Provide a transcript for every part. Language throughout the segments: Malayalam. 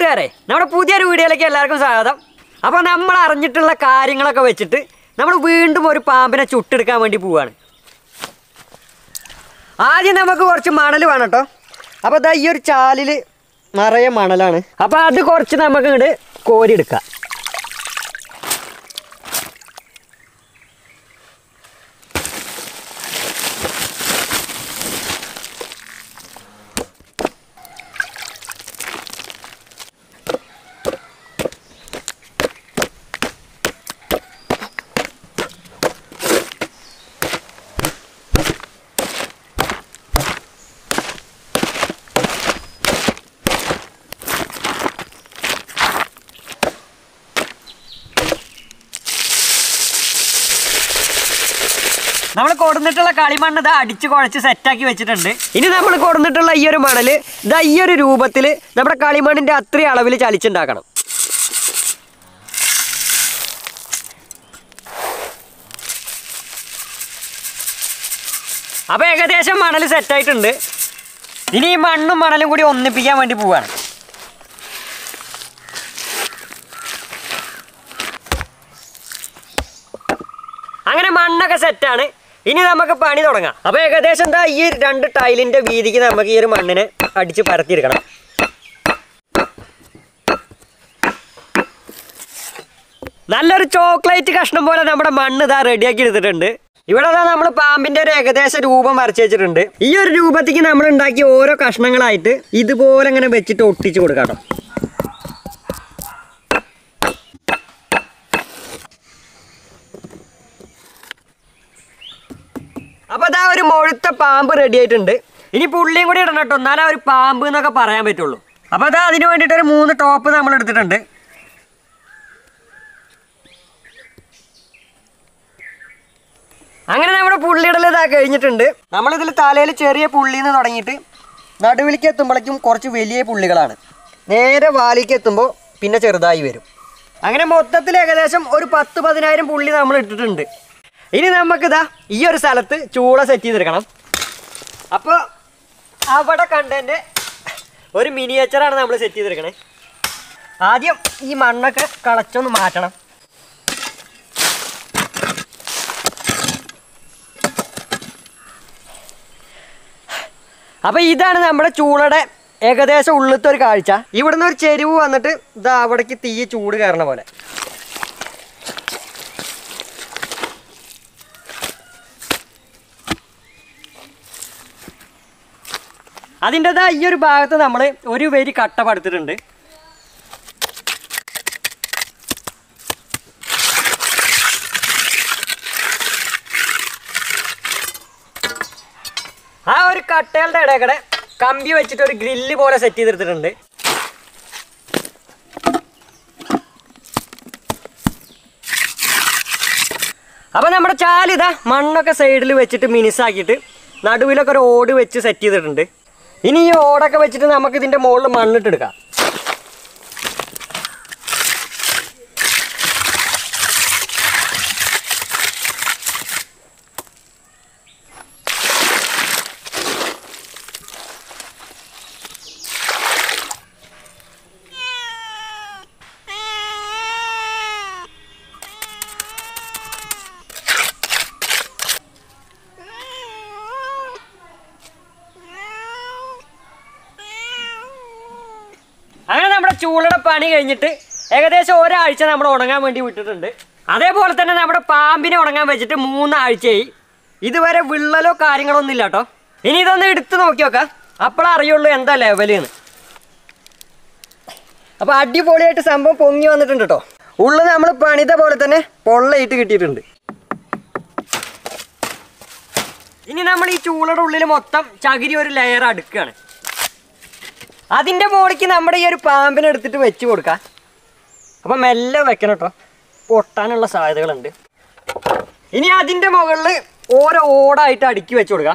കൂട്ടുകാരെ നമ്മുടെ പുതിയൊരു വീഡിയോയിലേക്ക് എല്ലാവർക്കും സ്വാഗതം അപ്പോൾ നമ്മൾ അറിഞ്ഞിട്ടുള്ള കാര്യങ്ങളൊക്കെ വെച്ചിട്ട് നമ്മൾ വീണ്ടും ഒരു പാമ്പിനെ ചുട്ടെടുക്കാൻ വേണ്ടി പോവുകയാണ് ആദ്യം നമുക്ക് കുറച്ച് മണൽ വേണം കേട്ടോ അപ്പോൾ ഇതാ ഈ ഒരു ചാലിൽ നിറയെ മണലാണ് അപ്പോൾ അത് കുറച്ച് നമുക്ക് ഇങ്ങോട്ട് കോരിയെടുക്കാം നമ്മൾ കൊടുന്നിട്ടുള്ള കളിമണ്ണ് ഇതാ അടിച്ച് കുഴച്ച് സെറ്റാക്കി വെച്ചിട്ടുണ്ട് ഇനി നമ്മൾ കൊടുന്നിട്ടുള്ള ഈ ഒരു മണല് ഇതാ ഈ ഒരു രൂപത്തിൽ നമ്മുടെ കളിമണ്ണിന്റെ അത്രയും അളവിൽ ചലിച്ചുണ്ടാക്കണം അപ്പൊ ഏകദേശം മണൽ സെറ്റായിട്ടുണ്ട് ഇനി ഈ മണ്ണും മണലും കൂടി ഒന്നിപ്പിക്കാൻ വേണ്ടി പോവാണ് അങ്ങനെ മണ്ണൊക്കെ സെറ്റാണ് ഇനി നമുക്ക് പണി തുടങ്ങാം അപ്പൊ ഏകദേശം എന്താ ഈ രണ്ട് ടൈലിന്റെ വീതിക്ക് നമുക്ക് ഈ ഒരു മണ്ണിനെ അടിച്ച് പരത്തിയെടുക്കണം നല്ലൊരു ചോക്ലേറ്റ് കഷ്ണം പോലെ നമ്മുടെ മണ്ണ് ഇതാ റെഡിയാക്കി എടുത്തിട്ടുണ്ട് ഇവിടെ ദാ നമ്മൾ പാമ്പിന്റെ ഒരു ഏകദേശ രൂപം വരച്ചു വെച്ചിട്ടുണ്ട് ഈ ഒരു രൂപത്തേക്ക് നമ്മൾ ഉണ്ടാക്കിയ ഓരോ കഷ്ണങ്ങളായിട്ട് ഇതുപോലെ ഇങ്ങനെ വെച്ചിട്ട് ഒട്ടിച്ചു കൊടുക്കാം കേട്ടോ അപ്പൊ അതാ ഒരു മുഴുത്ത പാമ്പ് റെഡി ആയിട്ടുണ്ട് ഇനി പുള്ളിയും കൂടി ഇടണം കേട്ടോ എന്നാലേ ഒരു പാമ്പ് എന്നൊക്കെ പറയാൻ പറ്റുള്ളൂ അപ്പൊ അതാ അതിന് വേണ്ടിയിട്ട് ഒരു മൂന്ന് ടോപ്പ് നമ്മൾ എടുത്തിട്ടുണ്ട് അങ്ങനെ നമ്മുടെ പുള്ളിയിടൽ ഇതാ കഴിഞ്ഞിട്ടുണ്ട് നമ്മളിതിൽ തലയിൽ ചെറിയ പുള്ളിന്ന് തുടങ്ങിയിട്ട് നടുവിലേക്ക് എത്തുമ്പോഴേക്കും കുറച്ച് വലിയ പുള്ളികളാണ് നേരെ വാലിക്ക് എത്തുമ്പോൾ പിന്നെ ചെറുതായി വരും അങ്ങനെ മൊത്തത്തിൽ ഏകദേശം ഒരു പത്ത് പതിനായിരം പുള്ളി നമ്മൾ ഇട്ടിട്ടുണ്ട് ഇനി നമുക്കിതാ ഈ ഒരു സ്ഥലത്ത് ചൂള സെറ്റ് ചെയ്തെടുക്കണം അപ്പോൾ അവിടെ കണ്ടതിൻ്റെ ഒരു മിനിയേച്ചറാണ് നമ്മൾ സെറ്റ് ചെയ്തെടുക്കണേ ആദ്യം ഈ മണ്ണൊക്കെ കളച്ചൊന്ന് മാറ്റണം അപ്പോൾ ഇതാണ് നമ്മുടെ ചൂളയുടെ ഏകദേശം ഉള്ളിലത്തെ ഒരു കാഴ്ച ഇവിടുന്ന് ഒരു ചെരുവ് വന്നിട്ട് ഇതാ അവിടേക്ക് തീ ചൂട് കയറണ പോലെ അതിൻ്റെതാ ഈ ഒരു ഭാഗത്ത് നമ്മൾ ഒരു വരി കട്ട പടുത്തിട്ടുണ്ട് ആ ഒരു കട്ടകളുടെ ഇടയ്ക്കടെ കമ്പി വെച്ചിട്ട് ഒരു ഗ്രില്ല് പോലെ സെറ്റ് ചെയ്തെടുത്തിട്ടുണ്ട് അപ്പൊ നമ്മുടെ ചാലിതാ മണ്ണൊക്കെ സൈഡിൽ വെച്ചിട്ട് മിനിസാക്കിയിട്ട് നടുവിലൊക്കെ ഒരു ഓട് വെച്ച് സെറ്റ് ചെയ്തിട്ടുണ്ട് ഇനി ഈ ഓടൊക്കെ വെച്ചിട്ട് നമുക്ക് ഇതിന്റെ മുകളിൽ മണ്ണിട്ടെടുക്കാം അങ്ങനെ നമ്മുടെ ചൂളയുടെ പണി കഴിഞ്ഞിട്ട് ഏകദേശം ഒരാഴ്ച നമ്മൾ ഉണങ്ങാൻ വേണ്ടി വിട്ടിട്ടുണ്ട് അതേപോലെ തന്നെ നമ്മുടെ പാമ്പിനെ ഉണങ്ങാൻ വെച്ചിട്ട് മൂന്നാഴ്ചയായി ഇതുവരെ വിള്ളലോ കാര്യങ്ങളോ ഒന്നും ഇല്ല കേട്ടോ ഇനി ഇതൊന്ന് എടുത്ത് നോക്കി നോക്കാം അപ്പോഴേ അറിയുള്ളൂ എന്താ ലെവല് എന്ന് അപ്പോൾ അടിപൊളിയായിട്ട് സംഭവം പൊങ്ങി വന്നിട്ടുണ്ട് കേട്ടോ ഉള്ളിൽ നമ്മൾ പണിത പോലെ തന്നെ പൊള്ളയിട്ട് കിട്ടിയിട്ടുണ്ട് ഇനി നമ്മൾ ഈ ചൂളയുടെ ഉള്ളിൽ മൊത്തം ചകിരി ഒരു ലെയർ അടുക്കുകയാണ് അതിൻ്റെ മോളിക്ക് നമ്മുടെ ഈ ഒരു പാമ്പിനെ എടുത്തിട്ട് വെച്ച് കൊടുക്കാം അപ്പം മെല്ലെ വെക്കണം കേട്ടോ പൊട്ടാനുള്ള സാധ്യതകളുണ്ട് ഇനി അതിൻ്റെ മുകളിൽ ഓരോ ഓടായിട്ട് അടുക്കി വെച്ച് കൊടുക്കാം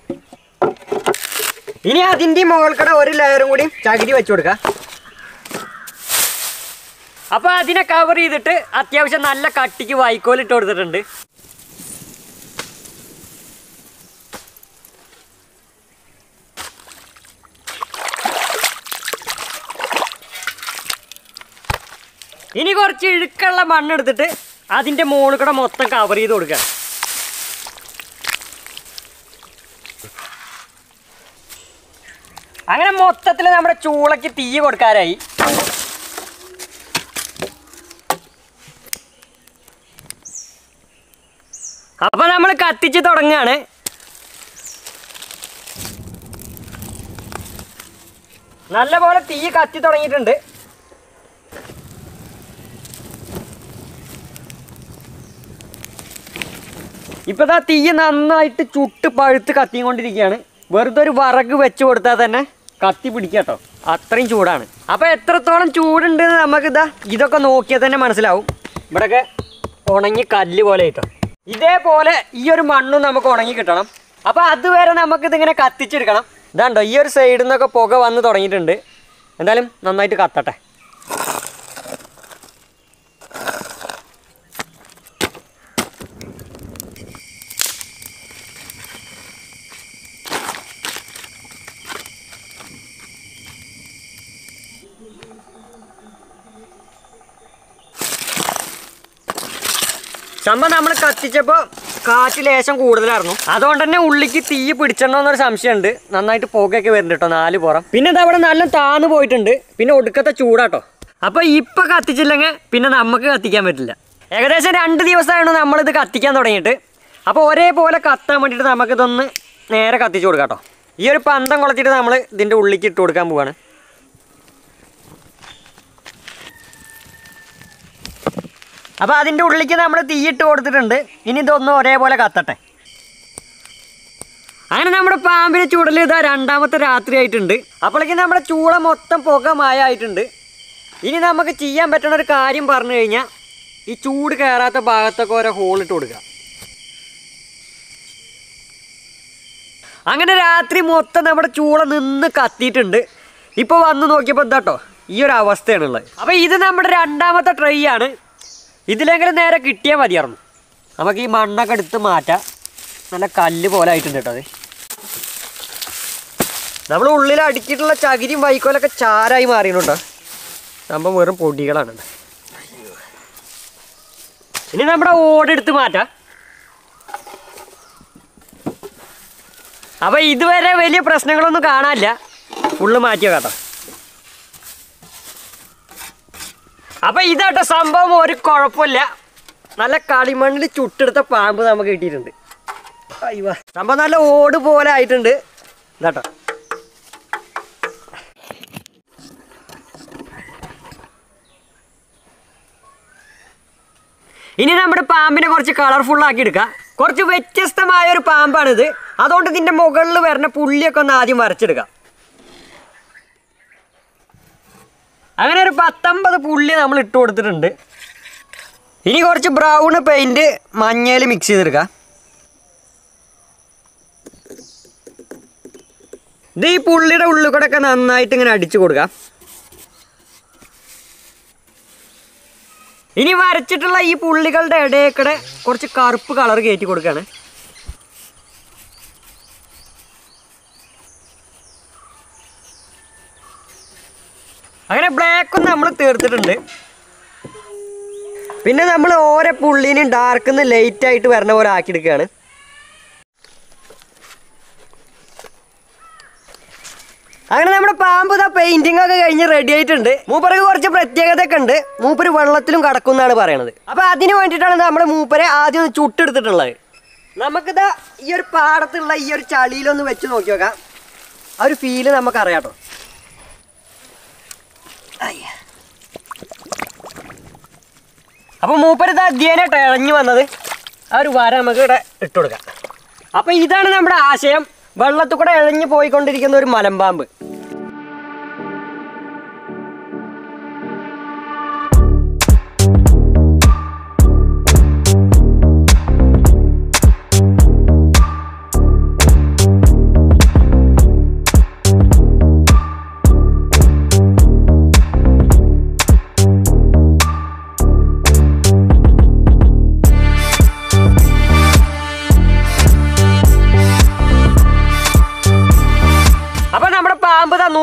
ഇനി അതിൻ്റെ മുകൾക്കടെ ഒരു ലെയറും കൂടി ചകിരി വെച്ച് കൊടുക്കാം അപ്പോൾ അതിനെ കവർ ചെയ്തിട്ട് അത്യാവശ്യം നല്ല കട്ടിക്ക് വൈക്കോൽ ഇട്ട് കൊടുത്തിട്ടുണ്ട് ഇനി കുറച്ച് ഇഴുക്കുള്ള മണ്ണെടുത്തിട്ട് അതിൻ്റെ മുകളിൽ കൂടെ മൊത്തം കവർ ചെയ്ത് കൊടുക്കുക അങ്ങനെ മൊത്തത്തിൽ നമ്മുടെ ചൂളയ്ക്ക് തീ കൊടുക്കാനായി അപ്പൊ നമ്മൾ കത്തിച്ച് തുടങ്ങുകയാണ് നല്ലപോലെ തീ കത്തി തുടങ്ങിയിട്ടുണ്ട് ഇപ്പൊ ദാ തീ നന്നായിട്ട് ചുട്ട് പഴുത്ത് കത്തിക്കൊണ്ടിരിക്കുകയാണ് വെറുതെ ഒരു വിറക് വെച്ച് കൊടുത്താൽ തന്നെ കത്തി പിടിക്കട്ടോ അത്രയും ചൂടാണ് അപ്പൊ എത്രത്തോളം ചൂടുണ്ട് നമുക്ക് ഇതാ ഇതൊക്കെ നോക്കിയാൽ തന്നെ മനസ്സിലാവും ഇവിടെയൊക്കെ ഉണങ്ങി കല്ല് പോലെ കിട്ടും ഇതേപോലെ ഈ ഒരു മണ്ണും നമുക്ക് ഉണങ്ങി കിട്ടണം അപ്പൊ അതുവരെ നമുക്ക് ഇതിങ്ങനെ കത്തിച്ചെടുക്കണം ഇതാണ്ടോ ഈ ഒരു സൈഡിൽ നിന്നൊക്കെ പുക വന്ന് തുടങ്ങിയിട്ടുണ്ട് എന്തായാലും നന്നായിട്ട് കത്തട്ടെ സംഭവം നമ്മൾ കത്തിച്ചപ്പോൾ കാറ്റ് ലേശം കൂടുതലായിരുന്നു അതുകൊണ്ട് തന്നെ ഉള്ളിക്ക് തീ പിടിച്ചിടണമെന്നൊരു സംശയമുണ്ട് നന്നായിട്ട് പുകയൊക്കെ വരുന്നുണ്ട് കേട്ടോ നാല് പുറം പിന്നെ ഇത് അവിടെ നല്ല താന്ന് പോയിട്ടുണ്ട് പിന്നെ ഒടുക്കത്തെ ചൂടാട്ടോ അപ്പൊ ഇപ്പൊ കത്തിച്ചില്ലെങ്കിൽ പിന്നെ നമുക്ക് കത്തിക്കാൻ പറ്റില്ല ഏകദേശം രണ്ട് ദിവസമായിരുന്നു നമ്മളിത് കത്തിക്കാൻ തുടങ്ങിയിട്ട് അപ്പോൾ ഒരേപോലെ കത്താൻ വേണ്ടിയിട്ട് നമുക്കിതൊന്ന് നേരെ കത്തിച്ചു കൊടുക്കാം കേട്ടോ ഈ ഒരു പന്തം കുളച്ചിട്ട് നമ്മൾ ഇതിൻ്റെ ഉള്ളിക്ക് ഇട്ട് കൊടുക്കാൻ പോവാണ് അപ്പോൾ അതിൻ്റെ ഉള്ളിലേക്ക് നമ്മൾ തീയിട്ട് കൊടുത്തിട്ടുണ്ട് ഇനി ഇതൊന്നും ഒരേപോലെ കത്തട്ടെ അങ്ങനെ നമ്മുടെ പാമ്പിനെ ചൂടൽ ഇതാ രണ്ടാമത്തെ രാത്രി ആയിട്ടുണ്ട് അപ്പോഴേക്കും നമ്മുടെ ചൂള മൊത്തം പുക മായ ആയിട്ടുണ്ട് ഇനി നമുക്ക് ചെയ്യാൻ പറ്റുന്ന ഒരു കാര്യം പറഞ്ഞു കഴിഞ്ഞാൽ ഈ ചൂട് കയറാത്ത ഭാഗത്തൊക്കെ ഓരോ ഹോളിട്ട് കൊടുക്കുക അങ്ങനെ രാത്രി മൊത്തം നമ്മുടെ ചൂള നിന്ന് കത്തിയിട്ടുണ്ട് ഇപ്പോൾ വന്ന് നോക്കിയപ്പോൾ എന്താട്ടോ ഈ ഒരു അവസ്ഥയാണുള്ളത് അപ്പോൾ ഇത് നമ്മുടെ രണ്ടാമത്തെ ട്രൈ ആണ് ഇതിലെങ്കിലും നേരെ കിട്ടിയാൽ മതിയായിരുന്നു നമുക്ക് ഈ മണ്ണൊക്കെ എടുത്ത് മാറ്റാം നല്ല കല്ല് പോലെ ആയിട്ടുണ്ട് കേട്ടോ അത് നമ്മൾ ഉള്ളിൽ അടുക്കിയിട്ടുള്ള ചകിരിയും വൈക്കോലൊക്കെ ചാരായി മാറിയുന്നുണ്ടോ സംഭവം വെറും പൊടികളാണ് ഇനി നമ്മുടെ ഓടെടുത്ത് മാറ്റാം അപ്പൊ ഇതുവരെ വലിയ പ്രശ്നങ്ങളൊന്നും കാണാനില്ല ഫുള്ള് മാറ്റിയോ കേട്ടോ അപ്പൊ ഇതാട്ടോ സംഭവം ഒരു കുഴപ്പമില്ല നല്ല കളിമണ്ണിൽ ചുട്ടെടുത്ത പാമ്പ് നമുക്ക് കിട്ടിയിട്ടുണ്ട് അയ്യോ സംഭവം നല്ല ഓട് പോലെ ആയിട്ടുണ്ട് ഇതാട്ടോ ഇനി നമ്മുടെ പാമ്പിനെ കുറച്ച് കളർഫുൾ ആക്കി എടുക്കാം കുറച്ച് വ്യത്യസ്തമായ ഒരു പാമ്പാണിത് അതുകൊണ്ട് ഇതിന്റെ മുകളിൽ വരുന്ന പുള്ളിയൊക്കെ ഒന്ന് ആദ്യം വരച്ചെടുക്കാം അങ്ങനെ ഒരു പത്തൊമ്പത് പുള്ളി നമ്മൾ ഇട്ട് കൊടുത്തിട്ടുണ്ട് ഇനി കുറച്ച് ബ്രൗൺ പെയിന്റ് മഞ്ഞയിൽ മിക്സ് ചെയ്തെടുക്കാം ഇത് ഈ പുള്ളിയുടെ ഉള്ളിൽ കൂടെ ഒക്കെ നന്നായിട്ട് ഇങ്ങനെ അടിച്ചു കൊടുക്കാം ഇനി വരച്ചിട്ടുള്ള ഈ പുള്ളികളുടെ ഇടയിൽ കുറച്ച് കറുപ്പ് കളർ കയറ്റി കൊടുക്കുകയാണ് അങ്ങനെ ബ്ലാക്കും നമ്മൾ തീർത്തിട്ടുണ്ട് പിന്നെ നമ്മൾ ഓരോ പുള്ളിനും ഡാർക്കിന്ന് ലൈറ്റ് ആയിട്ട് വരണ പോലെ ആക്കിയെടുക്കുകയാണ് അങ്ങനെ നമ്മുടെ പാമ്പ് ഇതാ പെയിന്റിംഗ് ഒക്കെ കഴിഞ്ഞ് റെഡി ആയിട്ടുണ്ട് മൂപ്പർക്ക് കുറച്ച് പ്രത്യേകത ഒക്കെ ഉണ്ട് മൂപ്പര് വെള്ളത്തിലും കടക്കും എന്നാണ് പറയണത് അപ്പൊ അതിന് വേണ്ടിയിട്ടാണ് നമ്മുടെ മൂപ്പരെ ആദ്യം ഒന്ന് ചുട്ടെടുത്തിട്ടുള്ളത് നമുക്കിതാ ഈ ഒരു പാടത്തുള്ള ഈ ഒരു ചളിയിലൊന്ന് വെച്ച് നോക്കി നോക്കാം ആ ഒരു ഫീല് നമുക്ക് അറിയാട്ടോ അപ്പൊ മൂപ്പര് ഇതാ അധ്യയനായിട്ട് ഇഴഞ്ഞു വന്നത് ആ ഒരു വര നമുക്ക് ഇവിടെ ഇട്ട് കൊടുക്കാം അപ്പൊ ഇതാണ് നമ്മുടെ ആശയം വെള്ളത്തിൽ കൂടെ ഇഴഞ്ഞു പോയിക്കൊണ്ടിരിക്കുന്ന ഒരു മലമ്പാമ്പ്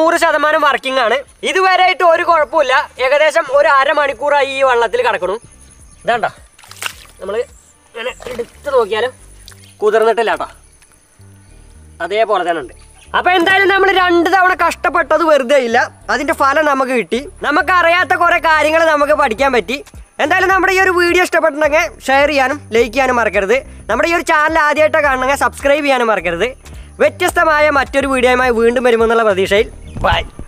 നൂറ് ശതമാനം വർക്കിംഗ് ആണ് ഇതുവരെയായിട്ട് ഒരു കുഴപ്പമില്ല ഏകദേശം ഒരു അരമണിക്കൂറായി ഈ വെള്ളത്തിൽ കിടക്കണു ഇതാണ്ട നമ്മൾ ഇങ്ങനെ എടുത്ത് നോക്കിയാലും കുതിർന്നിട്ടില്ല കേട്ടോ അതേപോലെ തന്നെ ഉണ്ട് അപ്പൊ എന്തായാലും നമ്മൾ രണ്ട് തവണ കഷ്ടപ്പെട്ടത് വെറുതെ ഇല്ല അതിന്റെ ഫലം നമുക്ക് കിട്ടി നമുക്ക് അറിയാത്ത കുറെ കാര്യങ്ങൾ നമുക്ക് പഠിക്കാൻ പറ്റി എന്തായാലും നമ്മുടെ ഈ ഒരു വീഡിയോ ഇഷ്ടപ്പെട്ടിട്ടുണ്ടെങ്കിൽ ഷെയർ ചെയ്യാനും ലൈക്ക് ചെയ്യാനും മറക്കരുത് നമ്മുടെ ഈ ഒരു ചാനൽ ആദ്യമായിട്ട് കാണണമെങ്കിൽ സബ്സ്ക്രൈബ് ചെയ്യാനും മറക്കരുത് വ്യത്യസ്തമായ മറ്റൊരു വീഡിയോയുമായി വീണ്ടും വരുമെന്നുള്ള പ്രതീക്ഷയിൽ ബൈ